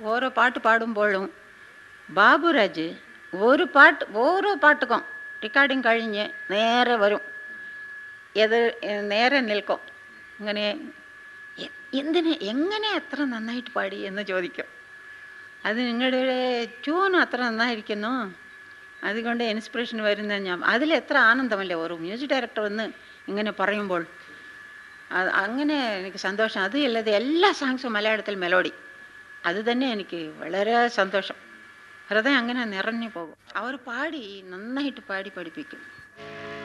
ഓരോ പാട്ട് പാടുമ്പോഴും ബാബുരാജ് ഒരു പാട്ട് ഓരോ പാട്ടുക്കും റെക്കോർഡിങ് കഴിഞ്ഞ് നേരെ വരും എത് നേരെ നിൽക്കും ഇങ്ങനെ "എ- എന്തിന് എങ്ങനെ അത്ര നന്നായിട്ട് പാടി എന്ന് ചോദിക്കും അത് നിങ്ങളുടെ ട്യൂൺ അത്ര നന്നായിരിക്കുന്നു അതുകൊണ്ട് ഇൻസ്പിറേഷൻ വരുന്ന ഞാൻ അതിലെത്ര ആനന്ദമല്ലേ ഒരു മ്യൂസിക് ഡയറക്ടർ വന്ന് ഇങ്ങനെ പറയുമ്പോൾ അത് അങ്ങനെ എനിക്ക് സന്തോഷം അത് അല്ലാതെ എല്ലാ സോങ്സും മലയാളത്തിൽ മെലോഡി അത് തന്നെ എനിക്ക് വളരെ സന്തോഷം ഹൃദയം അങ്ങനെ നിറഞ്ഞു പോകും അവർ പാടി നന്നായിട്ട് പാടി പഠിപ്പിക്കും